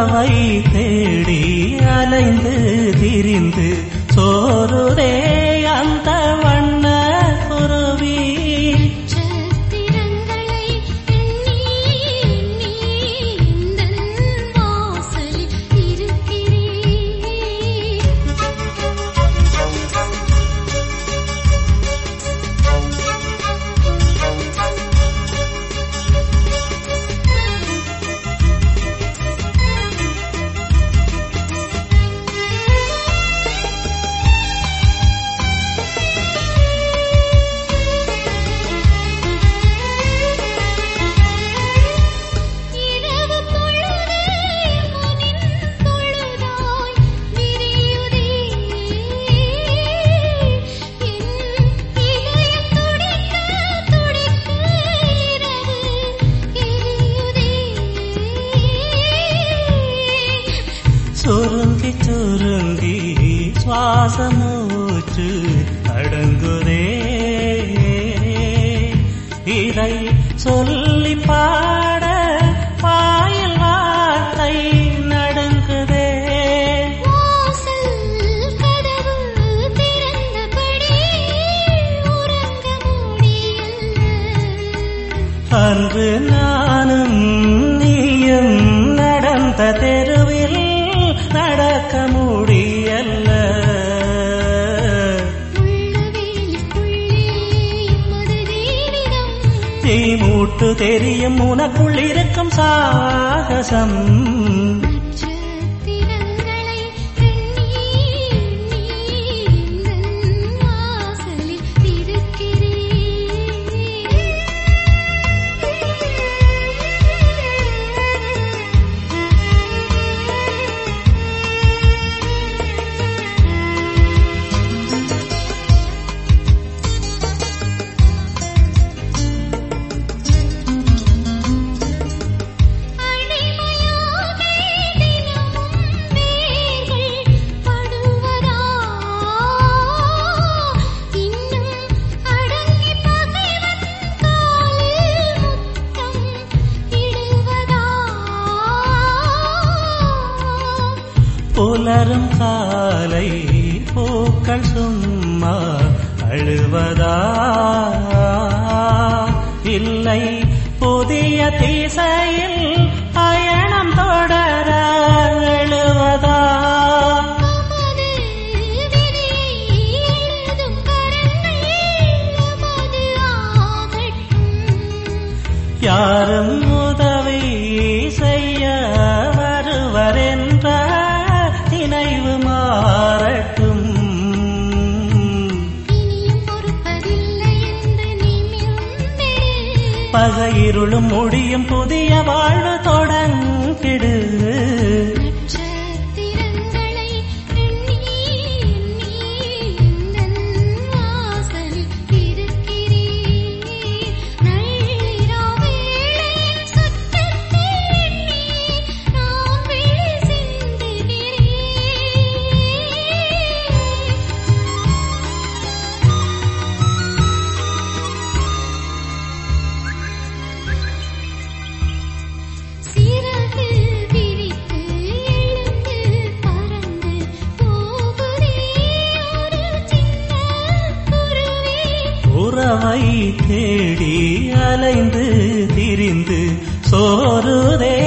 உறவை தேடி அலைந்து திரிந்து சோறுதே அந்த வண்ண குருவி நட்சத்திரங்களை எண்ணி எண்ணி எந்தன் வாசலில் இருக்கிறேன் இரவு பொழுது முனின் பொழுதாய் விரியுதே என் இதயம் துடிக்க துடிக்க இரவு எரியுதே சுருங்கி சுருங்கி சுவாசமூச்சு அடங்குதே இதை சொல்லி பாட பாயில் வார்த்தை நடுங்குதே வாசல் கதவு திறந்தபடி உறங்க முடியல அன்று நானும் நீயும் நடந்த தெருவில் நடக்க முடியல்ல முள்ளுவேலிக்குள்ளே எமது ஜீவிதம் தீ மூட்டு தெரியும் உனக்குள் இருக்கும் சாகசம் நட்சத்திரங்களை எண்ணி எண்ணி எந்தன் வாசலில் இருக்கிறேன் அடிமையாகி தினமும் வேர்கள் படுவதா இன்னும் அடங்கி பகைவன் காலில் முத்தம் இடுவதா புலரும் காலை பூக்கள் சும்மா அழுவதா இல்லை புதிய திசையில் பயணம் தொடர எழுவதா நமது விதியை எழுதும் கரங்கள் நமது ஆகட்டும் யாரும் உதவி செய்ய வருவரென்ற நினைவு மாறட்டும் இனியும் பொறுப்பதில்லை என்று நிமிர்ந்திடு பகையிருளும் முடியும் புதிய வாழ்வு தொடங்கிடு நட்சத்திரங்களை எண்ணி எண்ணி எந்தன் வாசலில் இருக்கிறேன் நள்ளிரா வேளையின் சுற்றத்தை எண்ணி நான் விழி சிந்துகிறேன் சிறகு விரித்து எழுந்து பறந்து போகுதே ஒரு சின்ன குருவி உறவை தேடி அலைந்து திரிந்து சோறுதே